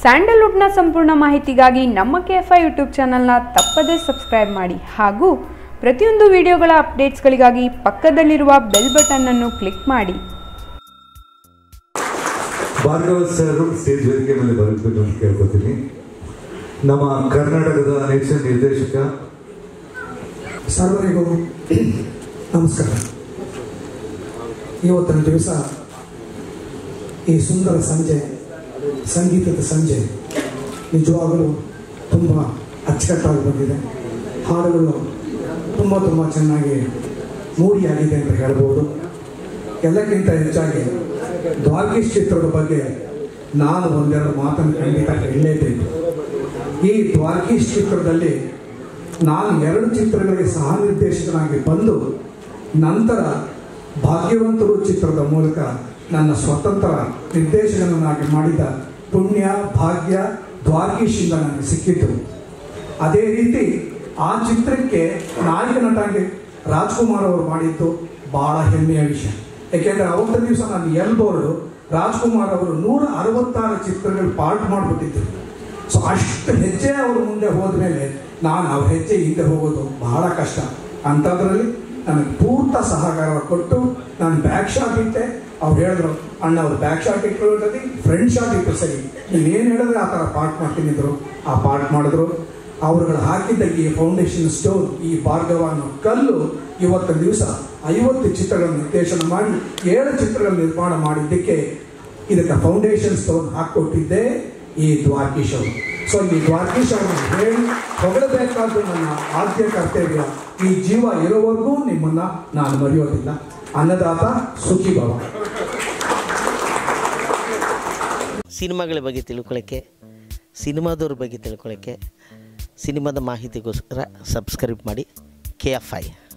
ಸ್ಯಾಂಡಲ್ವುಡ್ನ ಸಂಪೂರ್ಣ ಮಾಹಿತಿಗಾಗಿ ನಮ್ಮ ಕೆ ಎಫ್ ಐ ಯೂಟ್ಯೂಬ್ ಚಾನಲ್ನ ತಪ್ಪದೇ ಸಬ್ಸ್ಕ್ರೈಬ್ ಮಾಡಿ ಹಾಗೂ ಪ್ರತಿಯೊಂದು ವಿಡಿಯೋಗಳ ಅಪ್ಡೇಟ್ಸ್ಗಳಿಗಾಗಿ ಪಕ್ಕದಲ್ಲಿರುವ ಬೆಲ್ ಬಟನ್ ಅನ್ನು ಕ್ಲಿಕ್ ಮಾಡಿ ಭಾರ್ಗವ ಸರ್ ಸ್ಟೇಜ್ ವೇದಿಕೆ ಮೇಲೆ ಬರಬೇಕು ಅಂತ ಕೇಳ್ಕೊತೀನಿ ನಮ್ಮ ಕರ್ನಾಟಕದ ನೆಚ್ಚಿನ ನಿರ್ದೇಶಕ ಸರ್ವರಿಗೂ ನಮಸ್ಕಾರ ಇವತ್ತಿನ ದಿವಸ ಈ ಸುಂದರ ಸಂಜೆ ಸಂಗೀತದ ಸಂಜೆ ನಿಜವಾಗಲೂ ತುಂಬ ಅಚ್ಚುಕಟ್ಟಾಗಿ ಬಂದಿದೆ ಹಾಡುಗಳು ತುಂಬ ತುಂಬ ಚೆನ್ನಾಗಿ ಮೂಡಿಯಾಗಿದೆ ಅಂತ ಹೇಳ್ಬೋದು ಎಲ್ಲಕ್ಕಿಂತ ಹೆಚ್ಚಾಗಿ ದ್ವಾರಕೀಶ್ ಚಿತ್ರದ ಬಗ್ಗೆ ನಾನು ಒಂದೆರಡು ಮಾತನ್ನು ಖಂಡಿತ ಹೇಳಲೇಬೇಕು ಈ ದ್ವಾರಕೀಶ್ ಚಿತ್ರದಲ್ಲಿ ನಾನು ಎರಡು ಚಿತ್ರಗಳಿಗೆ ಸಹ ನಿರ್ದೇಶಕನಾಗಿ ಬಂದು ನಂತರ ಭಾಗ್ಯವಂತರು ಚಿತ್ರದ ಮೂಲಕ ನನ್ನ ಸ್ವತಂತ್ರ ನಿರ್ದೇಶಕನನ್ನಾಗಿ ಮಾಡಿದ ಪುಣ್ಯ ಭಾಗ್ಯ ದ್ವಾರಕೀಶಿಂದ ನನಗೆ ಸಿಕ್ಕಿತು ಅದೇ ರೀತಿ ಆ ಚಿತ್ರಕ್ಕೆ ನಾಯಕ ನಟಾಗಿ ರಾಜ್ಕುಮಾರ್ ಅವರು ಮಾಡಿದ್ದು ಬಹಳ ಹೆಮ್ಮೆಯ ವಿಷಯ ಯಾಕೆಂದ್ರೆ ಅವತ್ತ ದಿವಸ ನಾನು ಎಲ್ ಬೋರ್ಡು ರಾಜ್ಕುಮಾರ್ ಅವರು ನೂರ ಅರವತ್ತಾರು ಚಿತ್ರಗಳು ಪಾರ್ಟ್ ಮಾಡಿಬಿಟ್ಟಿದ್ರು ಸೊ ಅಷ್ಟು ಹೆಜ್ಜೆ ಅವ್ರ ಮುಂದೆ ಹೋದ್ಮೇಲೆ ನಾನು ಅವ್ರ ಹೆಜ್ಜೆ ಹಿಂದೆ ಹೋಗೋದು ಬಹಳ ಕಷ್ಟ ಅಂಥದ್ರಲ್ಲಿ ನನಗೆ ಪೂರ್ತ ಸಹಕಾರ ಕೊಟ್ಟು ನಾನು ಬ್ಯಾಕ್ ಶಾಟ್ ಇಟ್ಟೆ ಅವ್ರು ಹೇಳಿದ್ರು ಅಣ್ಣ ಅವ್ರು ಬ್ಯಾಕ್ ಶಾಟ್ ಇಟ್ಟರು ಸರಿ ಫ್ರಂಟ್ ಶಾಟ್ ಇಟ್ಟರು ಸರಿ ನೀವೇನು ಹೇಳಿದ್ರೆ ಆ ಥರ ಪಾರ್ಟ್ ಮಾಡ್ತೀನಿದ್ರು ಆ ಪಾರ್ಟ್ ಮಾಡಿದ್ರು ಅವರುಗಳು ಹಾಕಿದ್ದ ಈ ಫೌಂಡೇಶನ್ ಸ್ಟೋನ್ ಈ ಭಾರ್ಗವ ಅನ್ನೋ ಕಲ್ಲು ಇವತ್ತಿನ ದಿವಸ ಐವತ್ತು ಚಿತ್ರಗಳನ್ನು ನಿರ್ದೇಶನ ಮಾಡಿ ಏಳು ಚಿತ್ರಗಳ ನಿರ್ಮಾಣ ಮಾಡಿದ್ದಕ್ಕೆ ಇದಕ್ಕೆ ಫೌಂಡೇಶನ್ ಸ್ಟೋನ್ ಹಾಕೊಟ್ಟಿದ್ದೆ ಈ ದ್ವಾರಕೀಶ್ ಅವರು ಸೊ ಈ ದ್ವಾರಕೀಶ್ ಅವರನ್ನು ಹೇಳಿ ಹೊಗಳಬೇಕಾದ್ದು ನನ್ನ ಆದ್ಯ ಕರ್ತವ್ಯ ಈ ಜೀವ ಇರೋವರೆಗೂ ನಿಮ್ಮನ್ನ ನಾನು ಮರೆಯೋದಿಲ್ಲ ಅನ್ನದಾತ ಸುಖಿ ಭವ ಸಿನಿಮಾಗಳ ಬಗ್ಗೆ ತಿಳ್ಕೊಳ್ಳೋಕ್ಕೆ ಸಿನಿಮಾದವ್ರ ಬಗ್ಗೆ ತಿಳ್ಕೊಳ್ಳೋಕ್ಕೆ ಸಿನಿಮಾದ ಮಾಹಿತಿಗೋಸ್ಕರ ಸಬ್ಸ್ಕ್ರೈಬ್ ಮಾಡಿ ಕೆ ಎಫ್ ಐ